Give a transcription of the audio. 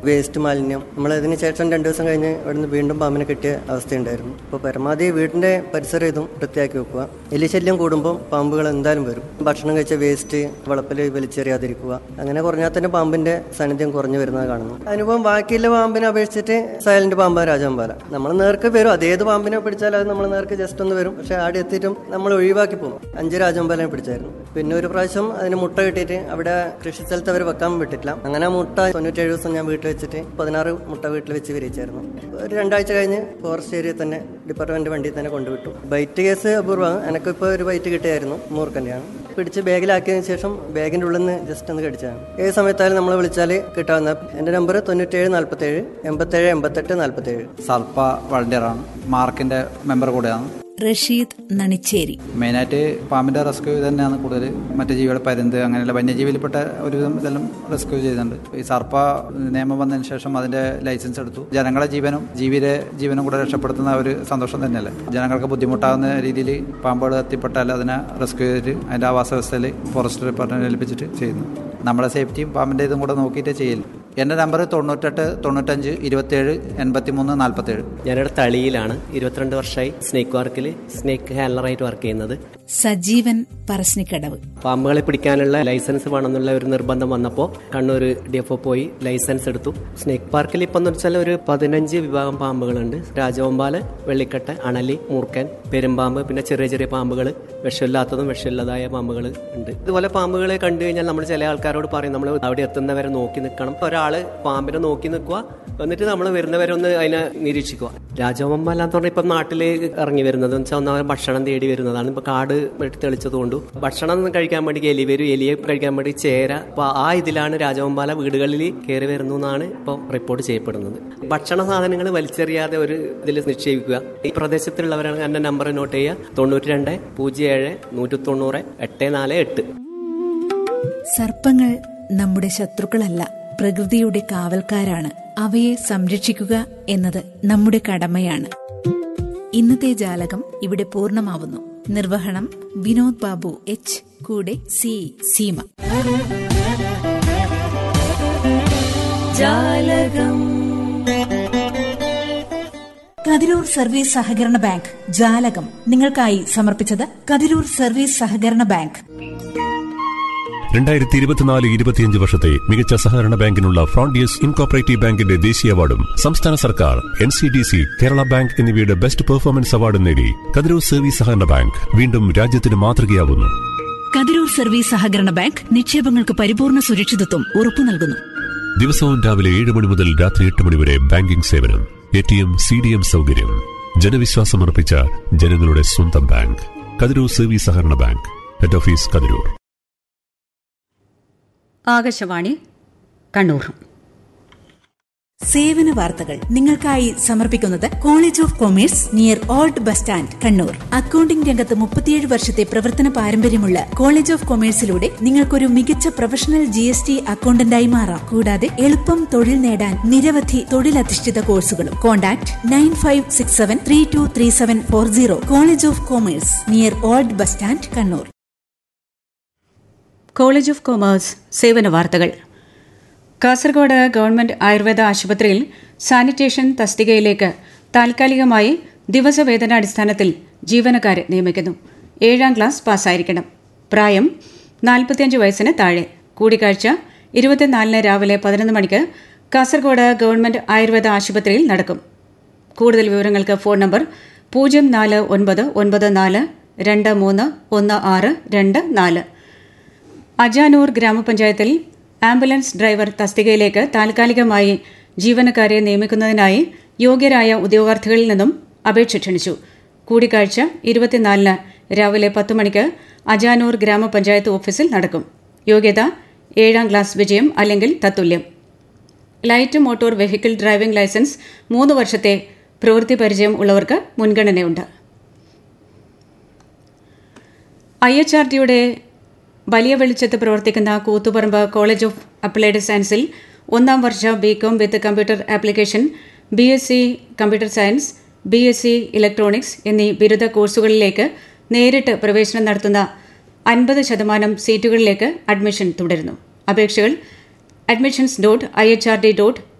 waste മാലിന്യം നമ്മൾ അതിന് ശേഷം രണ്ടു ദിവസം കഴിഞ്ഞ് ഇവിടുന്ന് വീണ്ടും പാമ്പിനെ കിട്ടിയ അവസ്ഥയുണ്ടായിരുന്നു അപ്പോൾ പരമാവധി വീടിന്റെ പരിസരം ഇതും വൃത്തിയാക്കി വെക്കുക എലിശല്യം കൂടുമ്പോൾ പാമ്പുകൾ എന്തായാലും വരും ഭക്ഷണം കഴിച്ച വേസ്റ്റ് വളപ്പിൽ വലിച്ചെറിയാതിരിക്കുക അങ്ങനെ കുറഞ്ഞാൽ തന്നെ പാമ്പിന്റെ സാന്നിധ്യം കുറഞ്ഞു വരുന്നത് കാണുന്നു അനുഭവം ബാക്കിയുള്ള പാമ്പിനെ അപേക്ഷിച്ചിട്ട് സൈലന്റ് പാമ്പ രാജാമ്പാല നമ്മൾ നേർക്ക് വരും അതേത് പാമ്പിനെ പിടിച്ചാൽ അത് നമ്മൾ നേർക്ക് ജസ്റ്റ് ഒന്ന് വരും പക്ഷെ ആടെ എത്തിയിട്ടും നമ്മൾ ഒഴിവാക്കി പോകും അഞ്ച് രാജാമ്പാലനെ പിടിച്ചായിരുന്നു പിന്നെ ഒരു പ്രാവശ്യം അതിന് മുട്ട കിട്ടിയിട്ട് അവിടെ കൃഷി സ്ഥലത്ത് അവർ വെക്കാൻ വിട്ടിട്ടില്ല അങ്ങനെ ആ മുട്ട തൊണ്ണൂറ്റേഴ് ദിവസം ഞാൻ വീട്ടിൽ വെച്ചിട്ട് പതിനാറ് മുട്ട വീട്ടിൽ വെച്ച് വിരിച്ചായിരുന്നു ഒരു രണ്ടാഴ്ച കഴിഞ്ഞ് ഫോറസ്റ്റ് ഏരിയയിൽ തന്നെ ഡിപ്പാർട്ട്മെന്റ് വണ്ടിയിൽ തന്നെ കൊണ്ടുവിട്ടു ബൈറ്റ് കേസ് അപൂർവമാണ് എനിക്കിപ്പോൾ ഒരു ബൈറ്റ് കിട്ടിയായിരുന്നു മൂർക്കൻ്റെയാണ് പിടിച്ച് ബാഗിലാക്കിയതിനു ശേഷം ബാഗിൻ്റെ ഉള്ളിൽ നിന്ന് ജസ്റ്റ് ഒന്ന് കടിച്ചതാണ് ഏത് സമയത്തായാലും നമ്മൾ വിളിച്ചാൽ കിട്ടാവുന്ന എൻ്റെ നമ്പർ തൊണ്ണൂറ്റേഴ് നാൽപ്പത്തേഴ് എൺപത്തേഴ് എൺപത്തെട്ട് നാൽപ്പത്തേഴ് സർപ്പ വളണ്ടിയറാണ് മാർക്കിന്റെ മെമ്പർ കൂടെയാണ് റഷീദ് നണിച്ചേരി മെയിനായിട്ട് പാമ്പിന്റെ റെസ്ക്യൂ തന്നെയാണ് കൂടുതൽ മറ്റു ജീവികളെ പരുന്ത് അങ്ങനെയുള്ള വന്യജീവിയിൽപ്പെട്ട ഒരുവിധം ഇതെല്ലാം റെസ്ക്യൂ ചെയ്തിട്ടുണ്ട് ഈ സർപ്പ നിയമം വന്നതിന് ശേഷം അതിന്റെ ലൈസൻസ് എടുത്തു ജനങ്ങളെ ജീവനും ജീവിയുടെ ജീവനും കൂടെ രക്ഷപ്പെടുത്തുന്ന ഒരു സന്തോഷം തന്നെയല്ലേ ജനങ്ങൾക്ക് ബുദ്ധിമുട്ടാകുന്ന രീതിയിൽ പാമ്പുകൾ എത്തിപ്പെട്ടാൽ അതിനെ റെസ്ക്യൂ ചെയ്തിട്ട് അതിന്റെ ആവാസ വ്യവസ്ഥയിൽ ഫോറസ്റ്റ് ഡിപ്പാർട്ട്മെന്റ് ഏൽപ്പിച്ചിട്ട് ചെയ്യുന്നു നമ്മുടെ സേഫ്റ്റിയും പാമ്പിന്റെ ഇതും കൂടെ നോക്കിയിട്ട് ചെയ്യില്ല എൻ്റെ നമ്പർ തൊണ്ണൂറ്റെട്ട് തൊണ്ണൂറ്റഞ്ച് ഇരുപത്തേഴ് എൺപത്തി മൂന്ന് നാൽപ്പത്തേഴ് ഞാനിവിടെ തളിയിലാണ് ഇരുപത്തിരണ്ട് വർഷമായി സ്നേക്ക് പാർക്കിൽ സ്നേക്ക് ഹാൻഡലറായിട്ട് വർക്ക് ചെയ്യുന്നത് സജീവൻ പറശ്ശിനിക്കടവ് പാമ്പുകളെ പിടിക്കാനുള്ള ലൈസൻസ് വേണമെന്നുള്ള ഒരു നിർബന്ധം വന്നപ്പോൾ കണ്ണൂർ ഡി എഫ് ഒ പോയി ലൈസൻസ് എടുത്തു സ്നേക്ക് പാർക്കിൽ ഇപ്പം എന്ന് വെച്ചാൽ ഒരു പതിനഞ്ച് വിഭാഗം പാമ്പുകളുണ്ട് രാജവമ്പാല് വെള്ളിക്കെട്ട് അണലി മൂർക്കൻ പെരുമ്പാമ്പ് പിന്നെ ചെറിയ ചെറിയ പാമ്പുകൾ വിഷമില്ലാത്തതും വിഷമില്ലാതായ പാമ്പുകൾ ഉണ്ട് ഇതുപോലെ പാമ്പുകളെ കണ്ടു കഴിഞ്ഞാൽ നമ്മൾ ചില ആൾക്കാരോട് പറയും നമ്മൾ അവിടെ എത്തുന്നവരെ നോക്കി നിൽക്കണം ഒരാള് പാമ്പിനെ നോക്കി നിൽക്കുക എന്നിട്ട് നമ്മൾ വരുന്നവരെ ഒന്ന് അതിനെ നിരീക്ഷിക്കുക രാജവമ്പാല എന്ന് പറഞ്ഞാൽ ഇപ്പം നാട്ടിൽ ഇറങ്ങി വരുന്നത് എന്ന് വെച്ചാൽ ഒന്നാമത് ഭക്ഷണം തേടി വരുന്നതാണ് ഇപ്പൊ കാട് വെട്ടി തെളിച്ചതുകൊണ്ട് ഭക്ഷണം ഒന്നും കഴിക്കാൻ വേണ്ടി എലി വരും എലിയെ കഴിക്കാൻ വേണ്ടി ചേര അപ്പൊ ആ ഇതിലാണ് രാജവമ്പാല വീടുകളിൽ കയറി വരുന്നു എന്നാണ് ഇപ്പോൾ റിപ്പോർട്ട് ചെയ്യപ്പെടുന്നത് ഭക്ഷണ സാധനങ്ങൾ വലിച്ചെറിയാതെ ഒരു ഇതിൽ നിക്ഷേപിക്കുക ഈ പ്രദേശത്തുള്ളവരാണ് എന്റെ നമ്പർ നോട്ട് ചെയ്യുക തൊണ്ണൂറ്റി രണ്ട് പൂജ്യം ഏഴ് നൂറ്റി തൊണ്ണൂറ് എട്ട് നാല് എട്ട് സർപ്പങ്ങൾ നമ്മുടെ ശത്രുക്കളല്ല പ്രകൃതിയുടെ കാവൽക്കാരാണ് അവയെ സംരക്ഷിക്കുക എന്നത് നമ്മുടെ കടമയാണ് ഇന്നത്തെ ജാലകം ഇവിടെ പൂർണ്ണമാവുന്നു നിർവഹണം വിനോദ് ബാബു എച്ച് കൂടെ സി സീമ ജാലകം കതിരൂർ സർവീസ് സഹകരണ ബാങ്ക് ജാലകം നിങ്ങൾക്കായി സമർപ്പിച്ചത് കതിരൂർ സർവീസ് സഹകരണ ബാങ്ക് രണ്ടായിരത്തി ഇരുപത്തിനാല് ഇരുപത്തിയഞ്ച് വർഷത്തെ മികച്ച സഹകരണ ബാങ്കിനുള്ള ഫ്രോണ്ടിയസ് ഇൻകോപ്പറേറ്റീവ് ബാങ്കിന്റെ ദേശീയ അവാർഡും സംസ്ഥാന സർക്കാർ N C D C Kerala bank എന്നിവയുടെ ബെസ്റ്റ് പെർഫോമൻസ് അവാർഡും നേടി കതിരൂർ സർവീസ് സഹകരണ ബാങ്ക് വീണ്ടും രാജ്യത്തിന് മാതൃകയാവുന്നു കതിരൂർ സർവീസ് സഹകരണ ബാങ്ക് നിക്ഷേപങ്ങൾക്ക് പരിപൂർണ സുരക്ഷിതത്വം ഉറപ്പു നൽകുന്നു ദിവസവും രാവിലെ ഏഴ് മണി മുതൽ രാത്രി എട്ട് മണി വരെ ബാങ്കിംഗ് സേവനം A T M C D M സൗകര്യം ജനവിശ്വാസമർപ്പിച്ച ജനങ്ങളുടെ സ്വന്തം ബാങ്ക് കതിരൂർ സർവീസ് സഹകരണ bank head office Kathirur Akashvani Kannur സേവന വാർത്തകൾ നിങ്ങൾക്കായി സമർപ്പിക്കുന്നത് college of commerce near old bus stand Kannur accounting രംഗത്ത് മുപ്പത്തിയേഴ് വർഷത്തെ പ്രവർത്തന പാരമ്പര്യമുള്ള കോളേജ് ഓഫ് കൊമേഴ്സിലൂടെ നിങ്ങൾക്കൊരു മികച്ച പ്രൊഫഷണൽ ജി എസ് ടി അക്കൌണ്ടന്റായി മാറാം കൂടാതെ എളുപ്പം തൊഴിൽ നേടാൻ നിരവധി തൊഴിലധിഷ്ഠിത കോഴ്സുകളും contact nine five six seven three two three seven four zero college of commerce near old bus stand Kannur college of commerce സേവന വാർത്തകൾ കാസർഗോഡ് ഗവൺമെന്റ് ആയുർവേദ ആശുപത്രിയിൽ സാനിറ്റേഷൻ തസ്തികയിലേക്ക് താൽക്കാലികമായി ദിവസവേതനാടിസ്ഥാനത്തിൽ ജീവനക്കാരെ നിയമിക്കുന്നു ഏഴാം ക്ലാസ് പാസ്സായിരിക്കണം പ്രായം നാൽപ്പത്തിയഞ്ച് വയസ്സിന് താഴെ കൂടിക്കാഴ്ച ഇരുപത്തിനാലിന് രാവിലെ പതിനൊന്ന് മണിക്ക് കാസർഗോഡ് ഗവൺമെന്റ് ആയുർവേദ ആശുപത്രിയിൽ നടക്കും കൂടുതൽ വിവരങ്ങൾക്ക് ഫോൺ നമ്പർ പൂജ്യം നാല് ഒൻപത് ഒൻപത് നാല് രണ്ട് മൂന്ന് ഒന്ന് ആറ് രണ്ട് നാല് അജാനൂർ ഗ്രാമപഞ്ചായത്തിൽ ആംബുലൻസ് ഡ്രൈവർ തസ്തികയിലേക്ക് താൽക്കാലികമായി ജീവനക്കാരെ നിയമിക്കുന്നതിനായി യോഗ്യരായ ഉദ്യോഗാർത്ഥികളിൽ നിന്നും അപേക്ഷ ക്ഷണിച്ചു കൂടിക്കാഴ്ച ഇരുപത്തിനാലിന് രാവിലെ പത്ത് മണിക്ക് അജാനൂർ ഗ്രാമപഞ്ചായത്ത് ഓഫീസിൽ നടക്കും യോഗ്യത ഏഴാം ക്ലാസ് വിജയം അല്ലെങ്കിൽ തത്തുല്യം light motor vehicle driving licence മൂന്ന് വർഷത്തെ പ്രവൃത്തി പരിചയം ഉള്ളവർക്ക് മുൻഗണനയുണ്ട് ഐ എച്ച് ആർ ടിയുടെ വലിയ വെളിച്ചത്ത് പ്രവർത്തിക്കുന്ന കൂത്തുപറമ്പ് കോളേജ് ഓഫ് അപ്ലൈഡ് സയൻസിൽ ഒന്നാം വർഷ BCom with computer application B S C computer science B S C electronics എന്നീ ബിരുദ കോഴ്സുകളിലേക്ക് നേരിട്ട് പ്രവേശനം നടത്തുന്ന അൻപത് ശതമാനം സീറ്റുകളിലേക്ക് അഡ്മിഷൻ തുടരുന്നു അപേക്ഷകൾ admissions dot I H R D dot